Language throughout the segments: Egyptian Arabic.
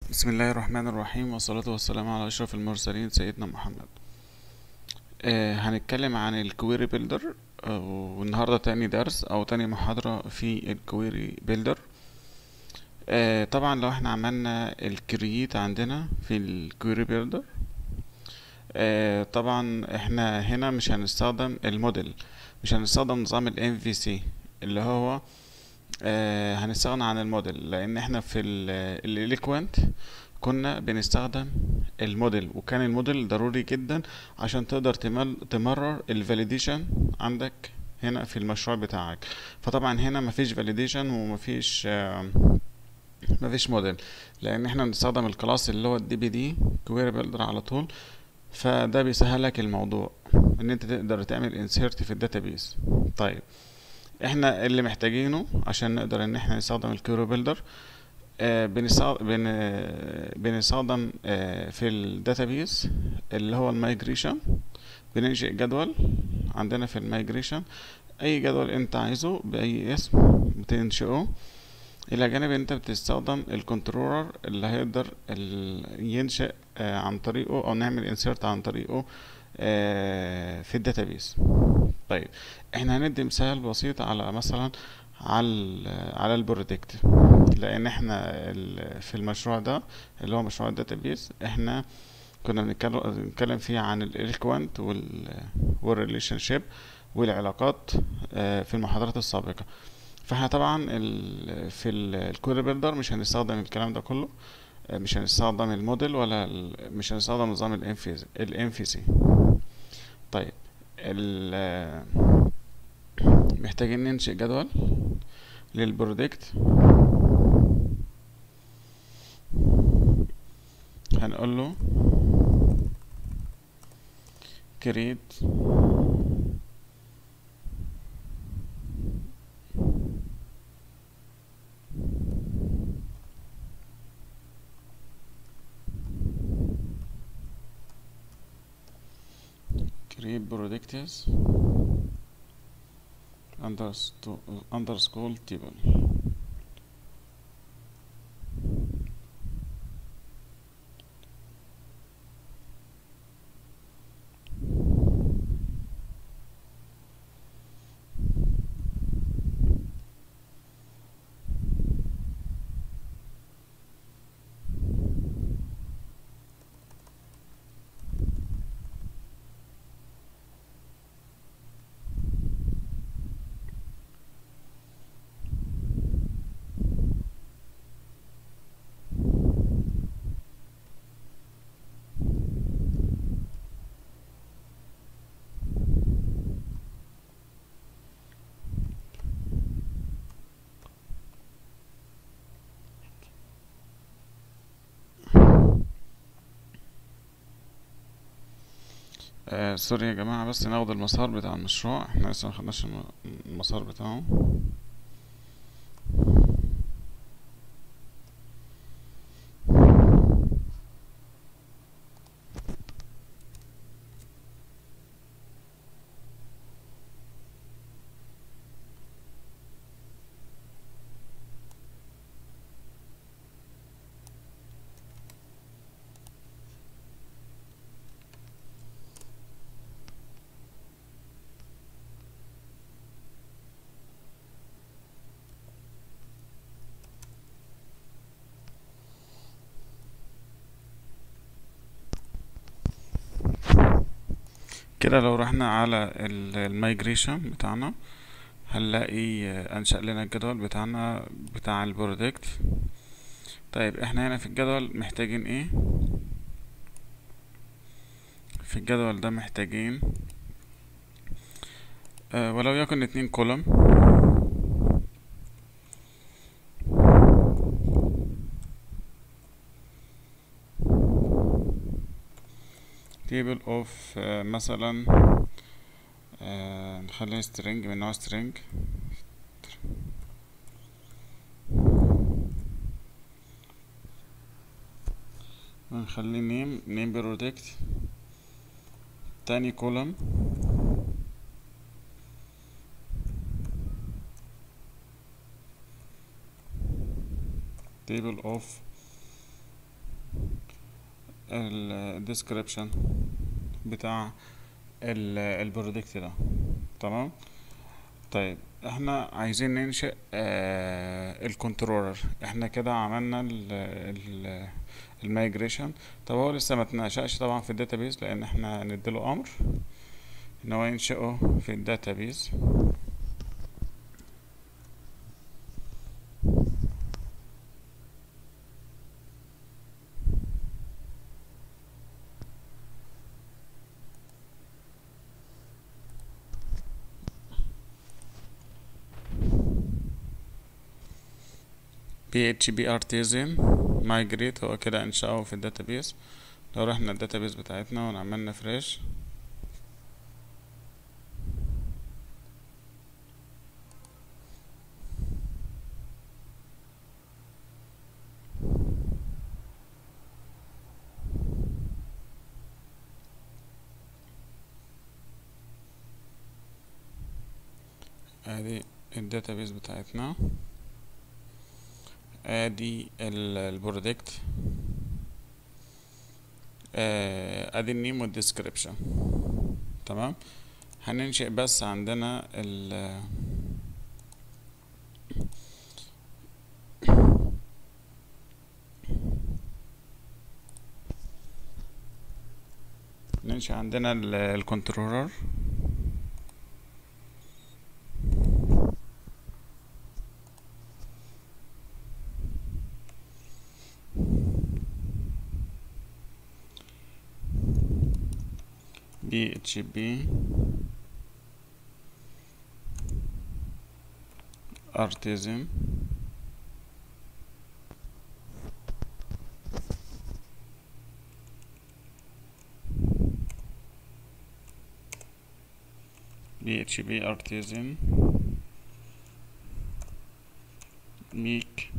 بسم الله الرحمن الرحيم والصلاة والسلام على أشرف المرسلين سيدنا محمد آه هنتكلم عن الكويري بيلدر آه والنهاردة تاني درس أو تاني محاضرة في الكويري بيلدر آه طبعا لو احنا عملنا الكرييت عندنا في الكويري بيلدر آه طبعا احنا هنا مش هنستخدم الموديل مش هنستخدم نظام ال MVC اللي هو آه هنستغنى عن الموديل لان احنا في الاليكوانت كنا بنستخدم الموديل وكان الموديل ضروري جدا عشان تقدر تمل تمرر الفاليديشن عندك هنا في المشروع بتاعك فطبعا هنا مفيش فاليديشن ومفيش آه مفيش موديل لان احنا بنستخدم الكلاس اللي هو الدي بي دي كويري بيلدر على طول فده بيسهلك الموضوع ان انت تقدر تعمل انسيرت في الداتابيس طيب احنا اللي محتاجينه عشان نقدر ان احنا نستخدم الكيورو بيلدر آه بنستخدم بن بنستخدم آه في الداتابيس اللي هو المايجريشن بننشئ جدول عندنا في المايجريشن اي جدول انت عايزه باي اسم بتنشئه الى جانب انت بتستخدم الكنترولر اللي هيقدر ينشئ آه عن طريقه او نعمل انسيرت عن طريقه في الداتابيس طيب احنا هندي مثال بسيط على مثلا على على البرودكت لان احنا في المشروع ده اللي هو مشروع الداتابيس احنا كنا بنتكلم فيه عن الالكوانت والريليشن شيب والعلاقات في المحاضرات السابقه فاحنا طبعا في الكوري بيلدر مش هنستخدم الكلام ده كله مش هنستخدم الموديل ولا مش هنستخدم نظام الام في سي طيب محتاجين ننشئ جدول للبرودكت هنقول له create create products underscore table آه سوري يا جماعة بس ناخد المسار بتاع المشروع احنا لسه مخدناش المسار بتاعه كده لو رحنا على المايجريشن بتاعنا هنلاقي انشأ لنا الجدول بتاعنا بتاع البرودكت طيب احنا هنا في الجدول محتاجين ايه في الجدول ده محتاجين اه ولو يكن اتنين كولم table of uh, مثلا uh, نخليه string من نوع string ونخليه name name product تاني column table of الديسكريبشن بتاع البرودكت ده تمام طيب احنا عايزين ننشئ آه الكنترولر احنا كده عملنا المايجريشن طب هو لسه ما اتنشأش طبعا في الداتابيز لان احنا نديله امر ان هو ينشئه في الداتابيز PHP artisan migrate هو كده انشأه في الداتابيس لو رحنا الداتابيس بتاعتنا ونعملنا فريش ادي الداتابيس بتاعتنا ادي البرودكت ادي النيم والديسكريبشن تمام هننشئ بس عندنا ال ننشئ عندنا الكنترولر PHP artisan PHP artisan make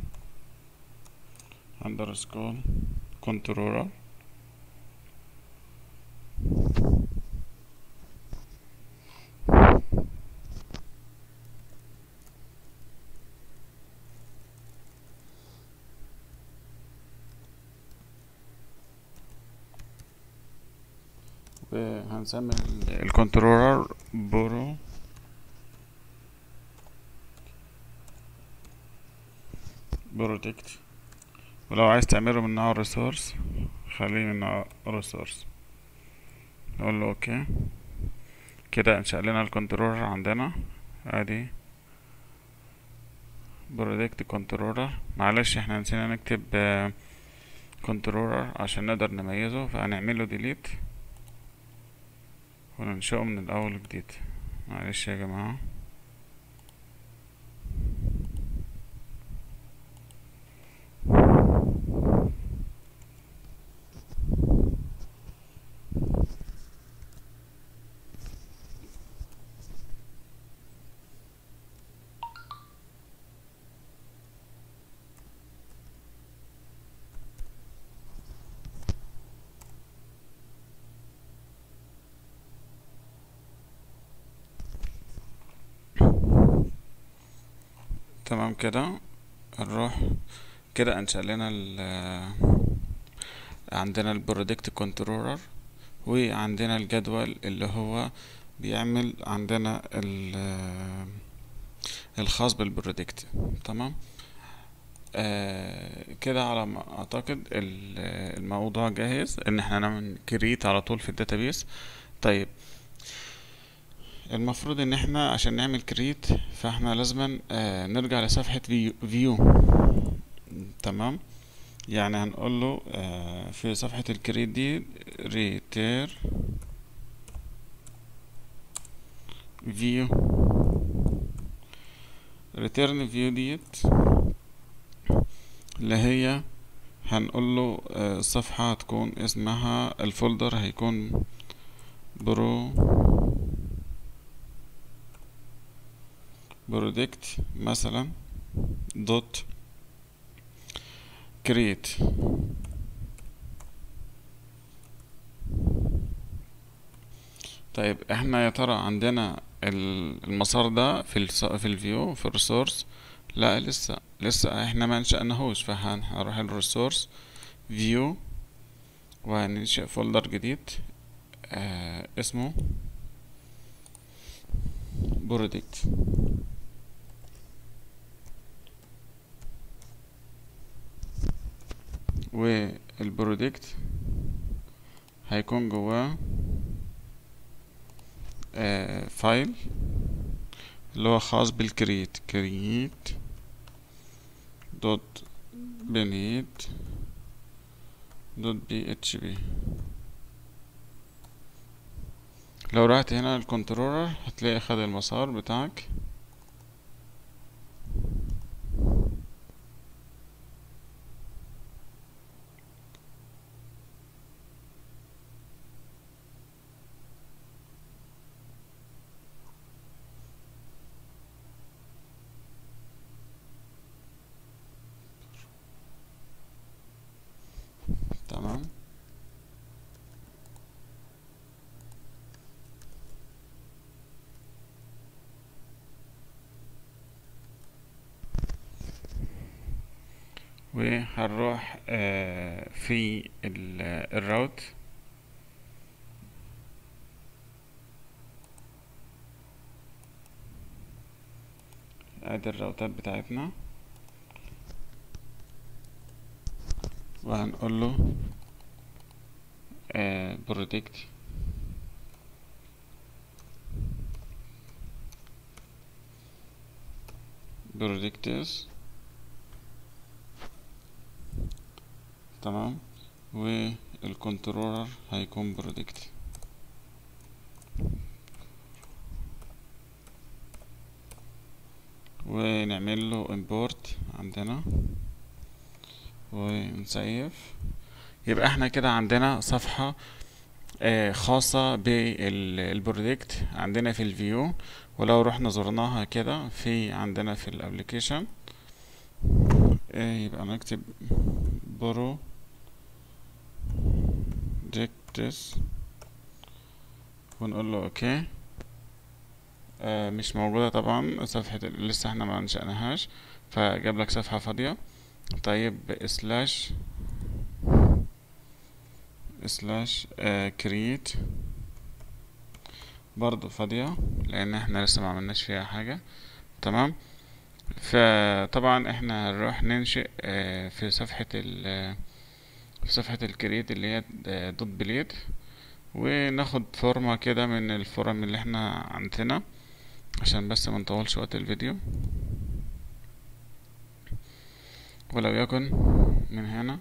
underscore controller هنسمي الكنترولر برو بروتكت ولو عايز تعمله من نوع ريسورس خليه من نوع ريسورس نقول له اوكي كده انشأ لنا الكنترولر عندنا ادي برودكت كنترولر معلش احنا نسينا نكتب كنترولر عشان نقدر نميزه فهنعمله ديليت وننشأه من الأول جديد معلش يا جماعة تمام كده نروح كده انشأ لنا ال عندنا البرودكت كنترولر وعندنا الجدول اللي هو بيعمل عندنا الخاص بالبرودكت تمام آه كده على ما اعتقد الموضوع جاهز ان احنا نعمل كريت على طول في الداتابيس طيب المفروض ان احنا عشان نعمل كريت فاحنا لازم آه نرجع لصفحة فيو تمام يعني هنقول له آه في صفحة الكريت دي ريتير فيو ريتيرن فيو ديت اللي هي هنقول له آه الصفحة هتكون اسمها الفولدر هيكون برو برودكت مثلا دوت كريت طيب احنا يا ترى عندنا المسار ده في ال في الفيو في الريسورس لا لسه لسه احنا ما انشأناهوش فهنروح الريسورس فيو وهننشئ فولدر جديد آه اسمه برودكت والبرودكت هيكون جواه آه فايل اللي هو خاص بالكريت كريت دوت بنيت دوت بي اتش بي لو رحت هنا الكنترولر هتلاقي خد المسار بتاعك تمام وهنروح آه في الراوت ادي الراوتات بتاعتنا وهنقول له برودكت برودكتس تمام والكنترولر هيكون برودكت ونعمل له import عندنا ونسيف يبقى احنا كده عندنا صفحة آه خاصة بالبرودكت عندنا في الفيو ولو رحنا زرناها كده في عندنا في الابليكيشن آه يبقى نكتب برو ديكتس ونقول له اوكي آه مش موجودة طبعا صفحة لسه احنا ما انشأناهاش فجاب لك صفحة فاضية طيب سلاش سلاش كرييت برضو فاضية لان احنا لسه ما عملناش فيها حاجة تمام فطبعا احنا هنروح ننشئ آه في صفحة ال في صفحة الكرييت اللي هي دوت بليد وناخد فورمة كده من الفورم اللي احنا عندنا عشان بس ما نطولش وقت الفيديو ولو يكن من هنا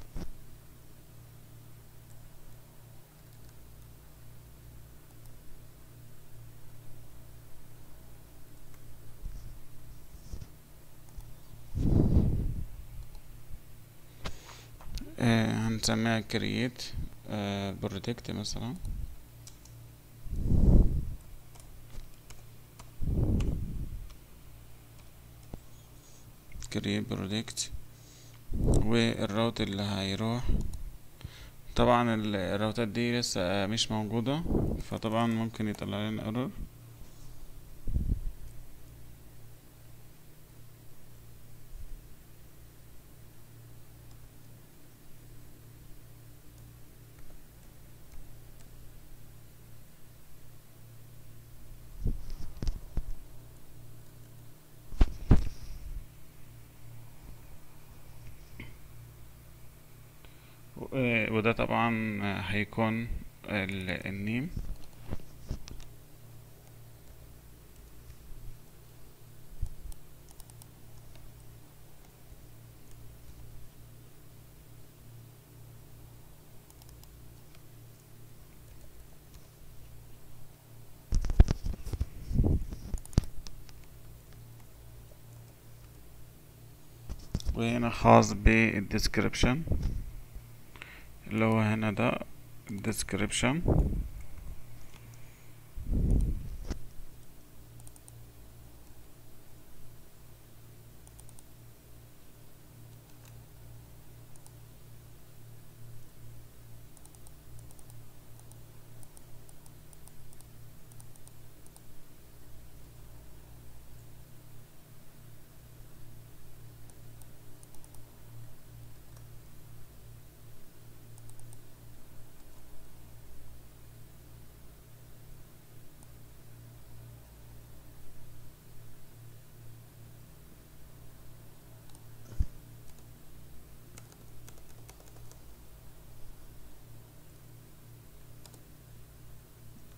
آه هنسميها كرييت آه برودكت مثلا كرييت برودكت والراوت اللي هيروح طبعا الراوتات دي لسه مش موجودة فطبعا ممكن يطلع لنا ايرور وده طبعا هيكون النيم وهنا خاص بالديسكريبشن اللي هو هنا ده description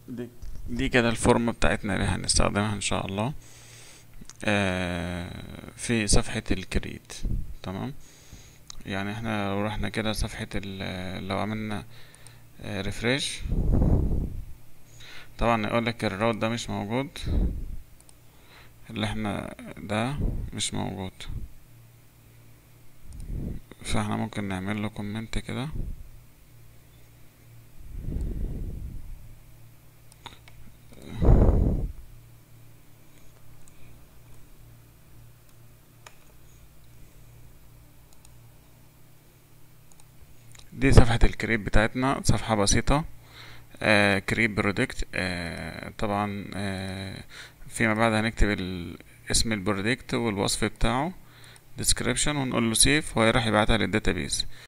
دي, دي كده الفورم بتاعتنا اللي هنستخدمها ان شاء الله آه في صفحة الكريت تمام يعني احنا لو رحنا كده صفحة ال- لو عملنا ريفريش طبعا يقول لك الراوت ده مش موجود اللي احنا ده مش موجود فاحنا ممكن نعمل له كومنت كده دي صفحة الكريب بتاعتنا صفحة بسيطة آه كريب برودكت آه طبعا آه فيما بعد هنكتب ال- اسم البرودكت والوصف بتاعه description ونقول له سيف وهيروح يبعتها للداتابيز